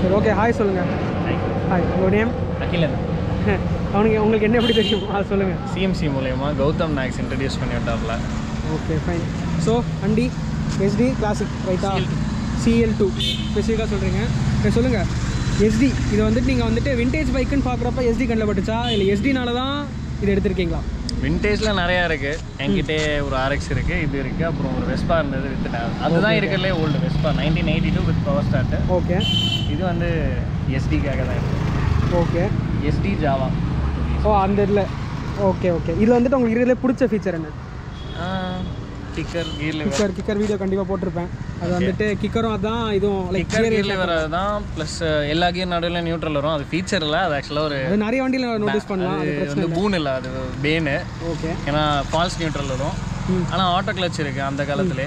சரி okay hi சொல்லுங்கள் hi உங்கள் நேம் அகிலன் அவனுக்கு உங்களுக்கு என்ன எப்படி தெரியும் அது சொல்லுங்கள் சிஎம்சி மூலயமா கௌதம் நாயக்ஸ் இன்ட்ரடியூஸ் பண்ணி விட்டார்ல ஓகே ஃபைன் ஸோ வண்டி எஸ்டி கிளாசிக் ரைட்டா சிஎல் டூ ஸ்பெசிஃபிக்காக சொல்கிறீங்க சரி சொல்லுங்கள் எஸ்டி இது வந்துட்டு நீங்கள் வந்துட்டு விண்டேஜ் பைக்குன்னு பார்க்குறப்ப எஸ்டி கண்ணில் பட்டுச்சா இல்லை எஸ்டினால தான் இது எடுத்திருக்கீங்களா விண்டேஜில் நிறையா இருக்குது என்கிட்டே ஒரு ஆர்எக்ஸ் இருக்குது இது இருக்குது அப்புறம் ஒரு வெஸ்பா இருந்தது வித்துட்டேன் அதுதான் இருக்கிறதுலே old Vespa nineteen eighty two with power start okay இது வந்து எஸ்டிக்காக தான் இருக்குது ஓகே எஸ்டி ஜாவா ஓ அந்த இதில் ஓகே ஓகே இதில் வந்துட்டு உங்களுக்கு இருக்கிறதுல பிடிச்ச ஃபீச்சர் என்ன kicker gear lever kicker kicker video கண்டிப்பாக போட்டிருப்பேன் அது வந்துட்டு கிக்கரும் அதான் இதுவும் லைக் கிக்கர் கீர் லிவர் தான் ப்ளஸ் எல்லா கீர் நடுவில் நியூட்ரல் வரும் அது ஃபீச்சர் இல்லை அது ஆக்சுவலாக ஒரு அது நிறைய வண்டியில் நோட்டீஸ் பண்ணலாம் அது அது வந்து பூன் இல்லை அது பேனு ஓகே ஏன்னா ஃபால்ஸ் நியூட்ரல் வரும் ம். ஆனால் ஆட்டோ கிளச் இருக்குது அந்த காலத்திலே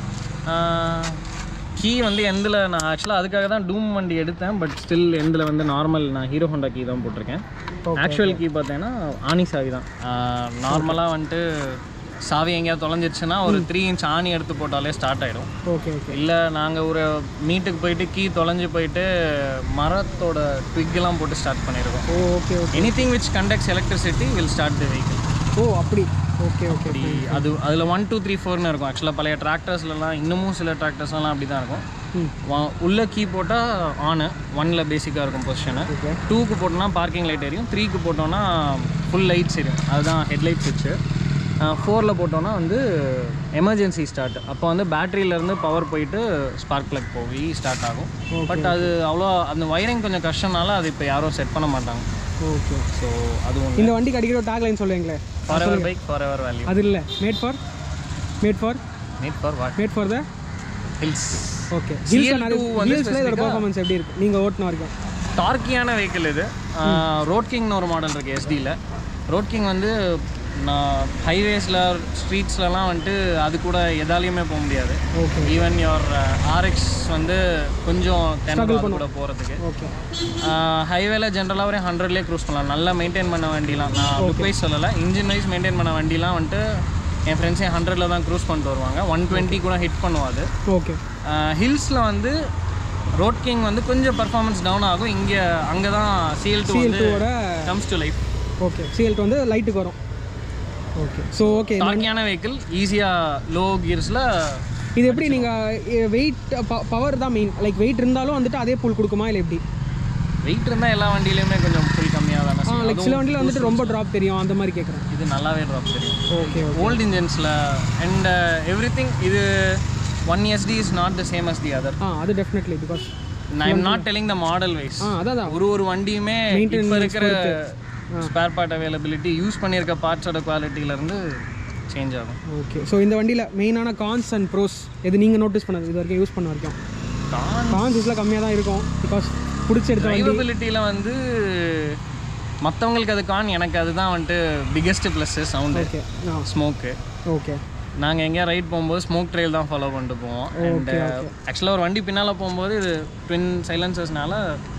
கீ வந்து எந்தில் நான் ஆக்சுவலாக அதுக்காக தான் டூம் வண்டி எடுத்தேன் பட் ஸ்டில் எந்தில் வந்து நார்மல் நான் ஹீரோ ஹோண்டா கீ தான் போட்டிருக்கேன் ஆக்சுவல் கீ பார்த்தீங்கன்னா ஆணி சாவி தான் நார்மலாக வந்துட்டு சாவி எங்கேயாவது தொலைஞ்சிருச்சுன்னா ஒரு த்ரீ இன்ச் ஆணி எடுத்து போட்டாலே ஸ்டார்ட் ஆகிடும் ஓகே ஓகே இல்லை நாங்கள் ஒரு மீட்டுக்கு போயிட்டு கீ தொலைஞ்சு போயிட்டு மரத்தோட ட்விக்கெல்லாம் போட்டு ஸ்டார்ட் பண்ணியிருக்கோம் oh okay okay anything which conducts electricity will start the vehicle oh அப்படி ஓகே ஓகே அப்படி அது அதில் ஒன் டூ த்ரீ ஃபோர்னு இருக்கும் ஆக்சுவலாக பழைய டிராக்டர்ஸ்லாம் இன்னமும் சில டிராக்டர்ஸ்லாம் அப்படி தான் இருக்கும் ம் வா- உள்ள கீ போட்டால் ஆனு ஒன்னில் பேசிக்காக இருக்கும் பொசிஷனு ஓகே டூக்கு போட்டோம்னா பார்க்கிங் லைட் எரியும் த்ரீக்கு போட்டோம்னா ஃபுல் லைட்ஸ் எரியும் அதுதான் ஹெட்லைட் சுவிட்சு ஃபோரில் போட்டோம்னா வந்து எமர்ஜென்சி ஸ்டார்ட் அப்போ வந்து பேட்டரியிலேருந்து பவர் போயிட்டு ஸ்பார்க் ப்ளக் போய் ஸ்டார்ட் ஆகும் பட் அது அவ்வளோ அந்த வயரிங் கொஞ்சம் கஷ்டம்னால அது இப்போ யாரும் செட் பண்ண மாட்டாங்க ஓகே ஸோ அது ஒன்று இந்த வண்டிக்கு அடிக்கிற டேக் லைன் சொல்லுவீங்களே forever bike forever value அது இல்லை made for made for need for what made for the hills okay CL2 வந்து ஹில்ஸில் இதோட பர்ஃபார்மன்ஸ் எப்படி இருக்கு நீங்கள் ஓட்டின வரைக்கும் டார்க்கியான வெஹிக்கிள் இது ரோட் கிங்னு ஒரு மாடல் இருக்குது எஸ்டியில் ரோட் கிங் வந்து நான் ஹைவேஸில் ஸ்ட்ரீட்ஸ்லலாம் வந்துட்டு அது கூட எதாலையுமே போக முடியாது ஓகே ஈவன் யோர் ஆர்எக்ஸ் வந்து கொஞ்சம் தென்னது கூட போகிறதுக்கு ஓகே ஹைவேல ஜென்ரலாக ஒரு ஹண்ட்ரட்லேயே க்ரூஸ் பண்ணலாம் நல்லா மெயின்டைன் பண்ண வண்டிலாம் நான் லுக் வைஸ் சொல்லலை இன்ஜின் வைஸ் மெயின்டைன் பண்ண வண்டிலாம் வந்துட்டு என் ஃப்ரெண்ட்ஸே ஹண்ட்ரடில் தான் க்ரூஸ் பண்ணிட்டு வருவாங்க ஒன் டுவெண்ட்டி கூட ஹிட் பண்ணுவோம் அது ஓகே ஹில்ஸில் வந்து ரோட் கிங் வந்து கொஞ்சம் பர்ஃபார்மன்ஸ் டவுன் ஆகும் இங்கே அங்கே தான் சிஎல் டூ வந்து டூவோட comes to life okay CL வந்து லைட்டுக்கு வரும் ஓகே ஸோ ஓகே டார்க்கியான வெஹிக்கிள் ஈஸியாக லோ கியர்ஸில் இது எப்படி நீங்கள் வெயிட் பவர் தான் மெயின் லைக் வெயிட் இருந்தாலும் வந்துட்டு அதே புல் கொடுக்குமா இல்லை எப்படி வெயிட் இருந்தால் எல்லா வண்டியிலையுமே கொஞ்சம் ஃபுல் கம்மியாக தானே ஆ செய்யும். லைக் சில வண்டியில் வந்துட்டு ரொம்ப ட்ராப் தெரியும் அந்த மாதிரி கேட்குறேன் இது நல்லாவே ட்ராப் தெரியும் ஓகே ஓல்ட் இன்ஜின்ஸில் அண்ட் எவ்ரி திங் இது one ST is not the same as the other uh அது definitely because I am not telling the model wise uh அதான் அதான் ஒரு ஒரு வண்டியுமே இப்போ இருக்கிற ஸ்பேர் பார்ட் அவைலபிலிட்டி யூஸ் பண்ணியிருக்க பார்ட்ஸோட குவாலிட்டியிலேருந்து சேஞ்ச் ஆகும் ஓகே ஸோ இந்த வண்டியில் மெயினான கான்ஸ் அண்ட் ப்ரோஸ் எது நீங்கள் நோட்டீஸ் பண்ணது இது வரைக்கும் யூஸ் பண்ண வரைக்கும் கான்ஸ் இதில் கம்மியாக தான் இருக்கும் பிகாஸ் பிடிச்சி எடுத்த வண்டி டிரைவபிலிட்டியில் வந்து மற்றவங்களுக்கு அது கான் எனக்கு அதுதான் வந்துட்டு பிக்கெஸ்ட் ப்ளஸ்ஸு சவுண்டு ஓகே ஆ ஸ்மோக்கு ஓகே நாங்கள் எங்கேயா ரைட் போகும்போது ஸ்மோக் ட்ரெயில் தான் ஃபாலோ பண்ணிட்டு போவோம் அண்ட் ஆக்சுவலாக ஒரு வண்டி பின்னால் போகும்போது இது ட்வின் சைலன்சர்ஸ்னால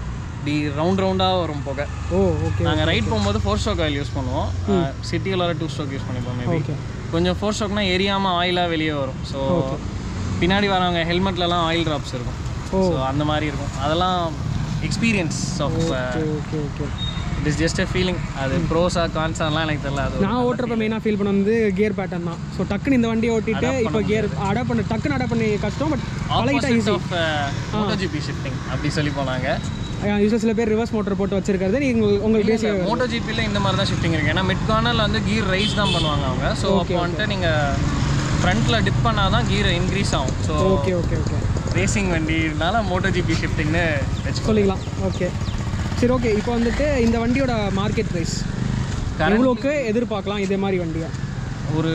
டி ரவுண்ட் ரவுண்டாக வரும் புகை ஓ ஓகே நாங்கள் ரைட் போகும்போது ஃபோர் ஸ்ட்ரோக் ஆயில் யூஸ் பண்ணுவோம் சிட்டியில் டூ ஸ்ட்ரோக் யூஸ் பண்ணிப்போம் மேபி ஓகே கொஞ்சம் ஃபோர் ஸ்ட்ரோக்னா எரியாமல் ஆயிலாக வெளியே வரும் ஸோ பின்னாடி வரவங்க ஹெல்மெட்லலாம் ஆயில் ட்ராப்ஸ் இருக்கும் ஸோ அந்த மாதிரி இருக்கும் அதெல்லாம் experience of okay okay okay it is just a feeling அது ப்ரோஸா கான்ஸாலாம் எனக்கு தெரியல அது நான் ஓட்டுறப்ப மெயினாக ஃபீல் பண்ண வந்து கியர் பேட்டர்ன் தான் ஸோ டக்குன்னு இந்த வண்டியை ஓட்டிட்டு இப்போ கியர் அடாப்ட் பண்ண டக்குன்னு அடாப்ட் பண்ணி கஷ்டம் பட் பழகிட்டா opposite easy of MotoGP shifting அப்படி சொல்லி போனாங்க யூஸ்வல் சில பேர் ரிவர்ஸ் மோட்டர் போட்டு வச்சிருக்கிறது நீங்கள் உங்களுக்கு பேசி மோட்டோ ஜிபியில் இந்த மாதிரி தான் ஷிஃப்டிங் இருக்கு ஏன்னா மிட் கார்னரில் வந்து கீர் ரைஸ் தான் பண்ணுவாங்க அவங்க ஸோ அப்போ வந்துட்டு நீங்கள் ஃப்ரண்ட்டில் டிப் பண்ணால் தான் கீர் இன்க்ரீஸ் ஆகும் so okay okay okay racing வண்டினால மோட்டோ ஜிபி ஷிஃப்டிங்னு வச்சுக்கோ சொல்லிக்கலாம் ஓகே சரி ஓகே இப்போ வந்துட்டு இந்த வண்டியோட மார்க்கெட் ப்ரைஸ் எவ்வளோக்கு எதிர்பார்க்கலாம் இதே மாதிரி வண்டியா ஒரு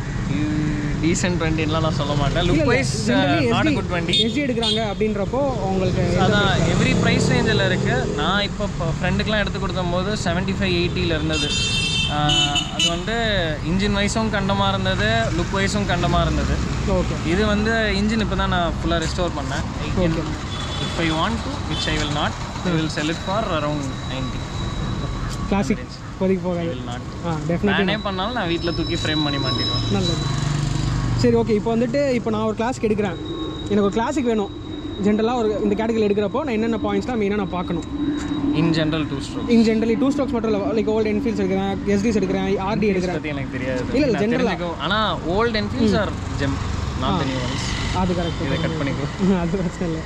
டீசென்ட் வண்டின்லாம் நான் சொல்ல மாட்டேன் look wise not a good வண்டி எஸ்டி எடுக்கிறாங்க அப்படின்றப்போ உங்களுக்கு அதான் எவ்ரி ப்ரைஸ் ரேஞ்சில் இருக்குது நான் இப்போ ஃப்ரெண்டுக்கெலாம் எடுத்து கொடுத்தம்போது செவன்ட்டி ஃபைவ் எயிட்டியில் இருந்தது ஆஹ் அது வந்து இன்ஜின் வைஸும் கண்டமாக இருந்தது லுக் வைஸும் கண்டமாக இருந்தது ஓகே இது வந்து இன்ஜின் இப்போ தான் நான் ஃபுல்லாக ரெஸ்டோர் பண்ணேன் if I want to which I will not I will sell it for around ninety classic இப்போதைக்கு போகாது வில் நாட் ஆ டெஃபினெட் நானே பண்ணாலும் நான் வீட்டில் தூக்கி ஃப்ரேம் பண்ணி மாட்டிடுவேன் நல்லது சரி ஓகே இப்போ வந்துட்டு இப்போ நான் ஒரு கிளாஸ்க்கு எடுக்கிறேன் எனக்கு ஒரு கிளாசிக் வேணும் ஜென்ரலாக ஒரு இந்த கேட்டகரி எடுக்கிறப்போ நான் என்னென்ன பாயிண்ட்ஸ்லாம் மெயினாக நான் பார்க்கணும் in general two stroke in generally two strokes மட்டும் இல்லை லைக் ஓல்டு என்ஃபீல்ஸ் எடுக்கிறேன் எஸ்டிஸ் எடுக்கிறேன் ஆர்டி எடுக்கிறேன் பற்றி எனக்கு தெரியாது இல்ல, இல்ல, நான் general-ஆ. தெரிஞ்சுக்கும் ஆனால் old Enfields are gem not new ones அது கரெக்ட் இதை கட் பண்ணிக்கோ அது பிரச்சனை இல்லை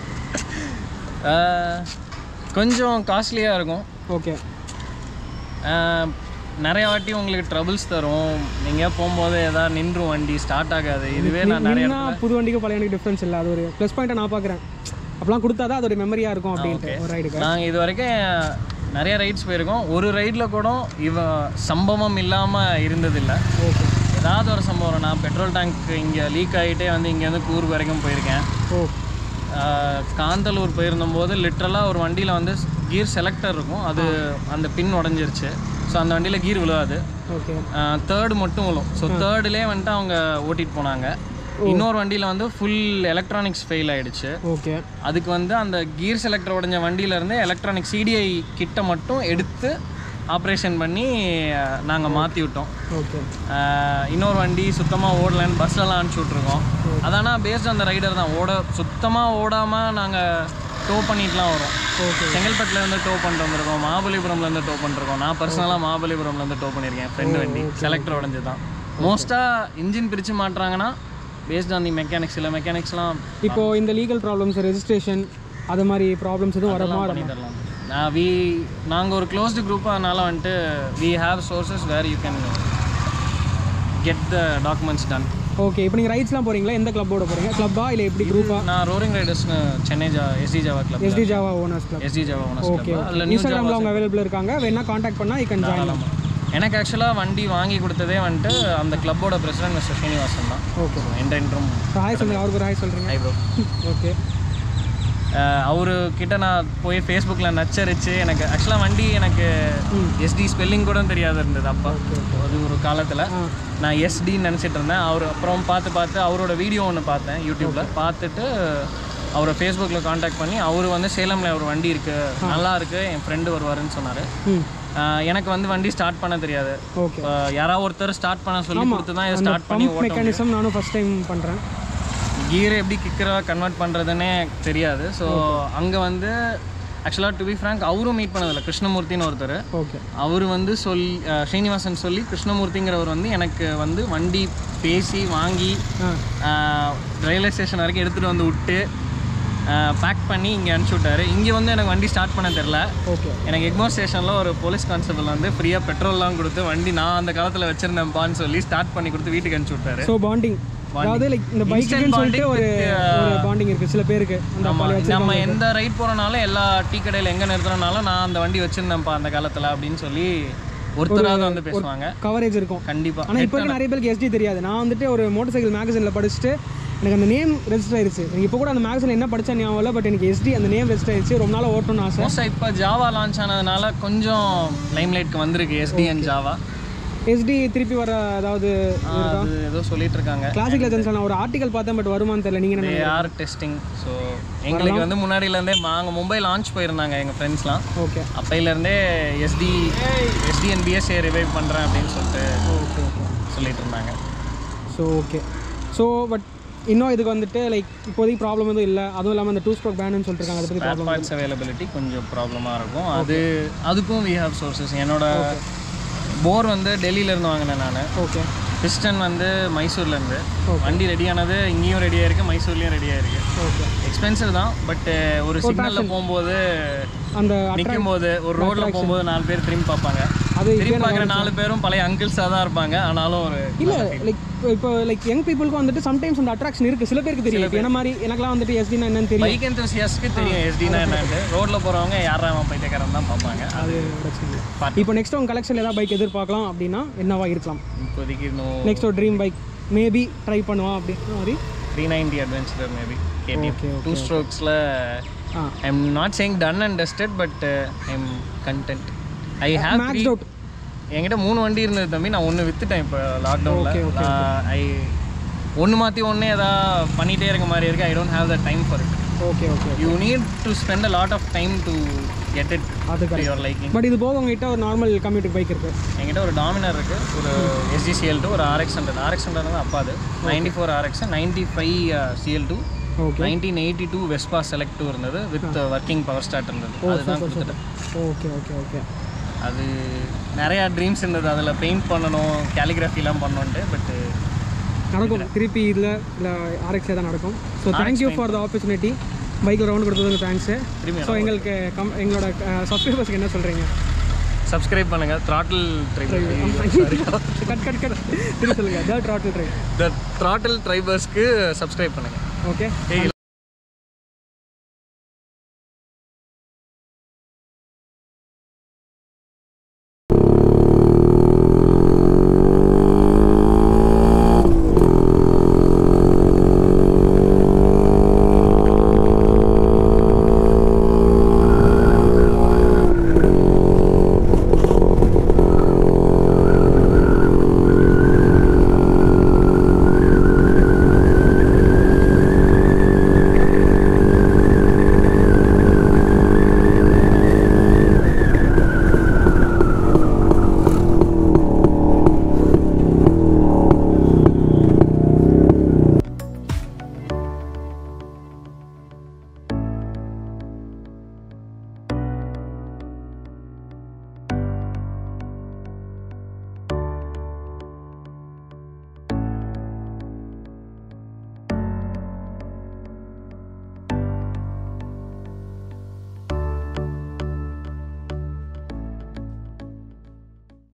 ஆஹ், கொஞ்சம் காஸ்ட்லியாக இருக்கும் ஓகே ஆஹ், நிறைய வாட்டி உங்களுக்கு ட்ரபிள்ஸ் தரும் நீங்கள் போகும்போது ஏதாவது நின்றும் வண்டி ஸ்டார்ட் ஆகாது இதுவே நான் நிறைய நின்னா புது வண்டிக்கும் பழைய வண்டிக்கு டிஃப்ரென்ஸ் இல்லை அது ஒரு ப்ளஸ் பாயிண்ட்டை நான் பார்க்குறேன் அப்பலாம் கொடுத்தா தான் அது ஒரு மெமரியாக இருக்கும் அப்படின்ட்டு ஒரு ரைடுக்கு நாங்கள் இது வரைக்கும் நிறைய ரைட்ஸ் போயிருக்கோம் ஒரு ரைடில் கூட இவ சம்பவம் இல்லாமல் இருந்ததில்லை ஓகே ஏதாவது ஒரு சம்பவம் நான் பெட்ரோல் டேங்க் இங்கே லீக் ஆகிட்டே வந்து இங்கேருந்து கூர்க் வரைக்கும் போயிருக்கேன் ஓ ஆஹ் காந்தலூர் போயிருந்தபோது லிட்ரலாக ஒரு வண்டியில் வந்து கீர் செலக்டர் இருக்கும் அது அந்த பின் உடஞ்சிருச்சு ஸோ அந்த வண்டியில் கீர் விழுவாது ஓகே தேர்டு மட்டும் விழும் ஸோ தேர்டுலேயே வந்துட்டு அவங்க ஓட்டிட்டு போனாங்க இன்னொரு வண்டியில் வந்து ஃபுல் எலக்ட்ரானிக்ஸ் ஃபெயில் ஆயிடுச்சு ஓகே அதுக்கு வந்து அந்த கீர் செலக்டர் உடஞ்ச வண்டியிலேருந்து எலக்ட்ரானிக் சிடிஐ கிட்ட மட்டும் எடுத்து ஆப்ரேஷன் பண்ணி நாங்கள் மாற்றி விட்டோம் ஓகே ஆஹ் இன்னொரு வண்டி சுத்தமாக ஓடலன்னு பஸ்லலாம் அனுப்பிச்சி விட்ருக்கோம் அதானா பேஸ்ட் அந்த ரைடர் தான் ஓட சுத்தமாக ஓடாமல் நாங்கள் டோ பண்ணிட்டுலாம் வரோம் ஓகே செங்கல்பட்டுலேருந்து டோ பண்ணிட்டு வந்திருக்கோம் மகாபலிபுரம்லேருந்து டோ பண்ணிருக்கோம் நான் பர்சனலாக மகாபலிபுரம்லேருந்து டோ பண்ணியிருக்கேன் ஃப்ரெண்டு வண்டி செலக்டர் உடஞ்சி தான் மோஸ்ட்டாக இன்ஜின் பிரித்து மாட்டுறாங்கன்னா பேஸ்ட் ஆன் தி மெக்கானிக்ஸ் இல்லை மெக்கானிக்ஸ்லாம் இப்போ இந்த லீகல் ப்ராப்ளம்ஸ் ரெஜிஸ்ட்ரேஷன் அது மாதிரி ப்ராப்ளம்ஸ் எதுவும் வரமா பண்ணி தரலாம் நான் வி நாங்கள் ஒரு க்ளோஸ்டு குரூப் அதனால வந்துட்டு we have sources where you can get the documents done okay இப்போ நீங்கள் ரைட்ஸ்லாம் போகிறீங்களா எந்த கிளப்போட போகிறீங்க கிளப்பா இல்லை எப்படி குரூப்பா நான் ரோரிங் ரைடர்ஸ்னு சென்னை ஜா ST Jawa club ST Jawa owners club ST Jawa owners okay club அதில் நியூ இன்ஸ்டாகிராமில் அவங்க அவைலபிள் இருக்காங்க வேணா காண்டாக்ட் பண்ணால் ஐ கேன் ஜாயின் எனக்கு ஆக்சுவலாக வண்டி வாங்கி கொடுத்ததே வந்துட்டு அந்த கிளப்போட பிரசிடென்ட் மிஸ்டர் ஸ்ரீனிவாசன் தான் ஓகே என்ட இன்ட்ரும் ஹாய் சொல்லுங்கள் அவருக்கு ஒரு ஹாய் சொல்கிறீங்க ஐ ப்ரோ ஓகே அவரு கிட்ட நான் போய் ஃபேஸ்புக்கில் நச்சரிச்சு எனக்கு ஆக்சுவலாக வண்டி எனக்கு எஸ்டி ஸ்பெல்லிங் கூட தெரியாது இருந்தது அப்போ அது ஒரு காலத்தில் ஆ நான் எஸ்டின்னு நினச்சிட்டு இருந்தேன் அவர் அப்புறம் பார்த்து பார்த்து அவரோட வீடியோ ஒன்று பார்த்தேன் யூடியூப்பில் பார்த்துட்டு அவரை ஃபேஸ்புக்கில் காண்டாக்ட் பண்ணி அவர் வந்து சேலமில் ஒரு வண்டி இருக்குது நல்லா இருக்குது என் ஃப்ரெண்டு வருவாருன்னு சொன்னார் ம் எனக்கு வந்து வண்டி ஸ்டார்ட் பண்ண தெரியாது ஓகே இப்போ யாராவது ஒருத்தர் ஸ்டார்ட் பண்ண சொல்லி கொடுத்து தான் இதை ஸ்டார்ட் பண்ணி பம்ப் மெக்கானிசம் நானும் ஃபஸ்ட் டைம் பண்ணுறேன் கீரை எப்படி கிக்கராக கன்வெர்ட் பண்ணுறதுன்னே தெரியாது ஸோ அங்கே வந்து ஆக்சுவலாக டு பி ஃப்ராங்க் அவரும் மீட் பண்ணதில்லை கிருஷ்ணமூர்த்தின்னு ஒருத்தர் ஓகே அவர் வந்து சொல் அஹ் ஸ்ரீனிவாசன் சொல்லி கிருஷ்ணமூர்த்திங்கிறவர் வந்து எனக்கு வந்து வண்டி பேசி வாங்கி ஆ ரயில்வே ஸ்டேஷன் வரைக்கும் எடுத்துகிட்டு வந்து விட்டு பேக் பண்ணி இங்கே அனுப்பிச்சி விட்டாரு இங்கே வந்து எனக்கு வண்டி ஸ்டார்ட் பண்ண தெரில ஓகே எனக்கு எக்மோர் ஸ்டேஷனில் ஒரு போலீஸ் கான்ஸ்டபிள் வந்து ஃப்ரீயாக பெட்ரோல்லாம் கொடுத்து வண்டி நான் அந்த காலத்தில் வச்சுருந்தேன்ப்பான்னு சொல்லி ஸ்டார்ட் பண்ணி கொடுத்து வீட்டுக்கு அனுப்பிச்சி விட்டாரு ஸோ பாண்டிங் அதாவது லைக் இந்த பைக்குன்னு சொல்லிட்டு ஒரு ஒரு பாண்டிங் இருக்குது சில பேருக்கு அந்த ஆமா, பழைய வச்சு நம்ம எந்த ரைட் போகிறனாலும் எல்லா டீ கடையில் எங்கே நிறுத்துறனாலும் நான் அந்த வண்டி வச்சுருந்தேன்ப்பா அந்த காலத்தில் அப்படின்னு சொல்லி ஒருத்தராவது வந்து பேசுவாங்க கவரேஜ் இருக்கும் கண்டிப்பாக ஆனால் இப்போ இருக்க நிறைய பேருக்கு எஸ்டி தெரியாது நான் வந்துட்டு ஒரு மோட்டர் சைக்கிள் மேகசினில் படிச்சுட்டு எனக்கு அந்த நேம் ரெஜிஸ்டர் ஆயிருச்சு எனக்கு இப்போ கூட அந்த மேகசின் என்ன படிச்சா ஞாபகம் இல்லை பட் எனக்கு எஸ்டி அந்த நேம் ரெஜிஸ்டர் ஆயிருச்சு ரொம்ப நாள் ஓட்டணும்னு ஆசை மோஸ்ட்டாக இப்போ ஜாவா லான்ச் ஆனதுனால கொஞ்சம் லைம்லைட்க்கு வந்திருக்கு எஸ்டி அண்ட் ஜாவா எஸ்டி திருப்பி வர அதாவது அது ஏதோ சொல்லிட்டு இருக்காங்க கிளாசிக் லெஜன்ஸ் நான் ஒரு ஆர்டிகல் பார்த்தேன் பட் வருமான்னு தெரியல நீங்கள் என்ன ஆர் டெஸ்டிங் ஸோ எங்களுக்கு வந்து முன்னாடியிலேருந்தே நாங்கள் மும்பை லான்ச் போயிருந்தாங்க எங்கள் ஃப்ரெண்ட்ஸ்லாம் ஓகே அப்பையிலேருந்தே ST ST and BSA revive பண்ணுறேன் அப்படின்னு சொல்லிட்டு ஓகே ஓகே சொல்லிட்டு இருந்தாங்க ஸோ ஓகே ஸோ பட் இன்னும் இதுக்கு வந்துட்டு லைக் இப்போதைக்கு ப்ராப்ளம் எதுவும் இல்லை அதுவும் இல்லாமல் அந்த டூ ஸ்ட்ரோக் பேனுன்னு சொல்லிட்டு இருக்காங்க அதை பற்றி ஸ்பேர் பார்ட்ஸ் அவைலபிலிட்டி கொஞ்சம் ப்ராப்ளமாக இருக்கும் அது அதுக்கும் வி ஹேவ் சோர்சஸ் என்னோட போர் வந்து டெல்லியிலேருந்து வாங்கினேன் நான் ஓகே பிஸ்டன் வந்து மைசூர்லேருந்து Okay. வண்டி ரெடியானது இங்கேயும் ரெடியாக இருக்குது மைசூர்லேயும் ரெடியாக இருக்குது ஓகே எக்ஸ்பென்சிவ் தான் பட் ஒரு சிக்னலில் போகும்போது அந்த நிற்கும் போது ஒரு ரோட்டில் போகும்போது நாலு பேர் திரும்பி பார்ப்பாங்க அது திரும்பி பார்க்குற நாலு பேரும் பழைய அங்கிள்ஸாக தான் இருப்பாங்க ஆனாலும் ஒரு இல்லை லைக் இப்போ லைக் யங் பீப்புளுக்கு வந்துட்டு சம்டைம்ஸ் அந்த அட்ராக்ஷன் இருக்குது சில பேருக்கு தெரியும் இப்போ என்ன மாதிரி எனக்குலாம் வந்துட்டு எஸ்டினா என்னன்னு தெரியும் பைக் எந்தூசியாஸ்க்கு தெரியும் எஸ்டினா என்னன்ட்டு ரோட்டில் போகிறவங்க யாரா அவன் பைத்தியக்காரன் தான் பார்ப்பாங்க அது பிரச்சனை இல்லை இப்போ நெக்ஸ்ட் உங்கள் கலெக்ஷன் ஏதாவது பைக் எதிர்பார்க்கலாம் அப்படின்னா என்னவா இருக்கலாம் இப்போதைக்கு இன்னும் நெக்ஸ்ட் ஒரு ட்ரீம் பைக் மேபி ட்ரை பண்ணுவான் அப்படின்ற மாதிரி three ninety adventure maybe KTM Okay, two ஸ்ட்ரோக்ஸில் uh I am not saying done and dusted but I am content I have three maxed out என்கிட்ட மூணு வண்டி இருந்தது தம்பி நான் ஒன்று வித்துட்டேன் இப்போ Okay, லாக்டவுனில் okay, ஐ ஒன்று மாற்றி ஒன்று எதாவது பண்ணிகிட்டே இருக்க மாதிரி இருக்குது I don't have the time for it okay okay you need to spend a lot of time to get it அது to correct your liking but இது போக உங்ககிட்ட ஒரு நார்மல் கம்யூட்டிக் பைக் இருக்குது என்கிட்ட ஒரு டாமினர் இருக்குது ஒரு எஸ்ஜி சிஎல் டூ ஒரு ஆர்எக்ஸ் ஹண்ட்ரட் ஆர்எக்ஸ் ஹண்ட்ரட் வந்து அப்பாது ninety four RX ninety five CL two okay nineteen eighty two Vespa select two இருந்தது வித் ஒர்க்கிங் பவர் ஸ்டார்ட் இருந்தது அதுதான் கொடுத்துட்டேன் ஓகே ஓகே ஓகே அது நிறையா ட்ரீம்ஸ் இருந்தது அதில் பெயிண்ட் பண்ணணும் கேலிகிராஃபிலாம் பண்ணணுன்ட்டு பட்டு நடக்கும் திருப்பி இதில் இல்லை ஆர்எக்ஸே தான் நடக்கும் so thank you for the opportunity பைக்கில் ரவுண்ட் கொடுத்ததுக்கு தேங்க்ஸு திரும்பி ஸோ எங்களுக்கு கம் எங்களோட சப்ஸ்கிரைபர்ஸ்க்கு என்ன சொல்கிறீங்க சப்ஸ்கிரைப் பண்ணுங்கள் throttle try cut cut cut திருப்பி சொல்லுங்கள் the throttle try the throttle ட்ரைபர்ஸ்க்கு சப்ஸ்கிரைப் பண்ணுங்கள் ஓகே ஏய்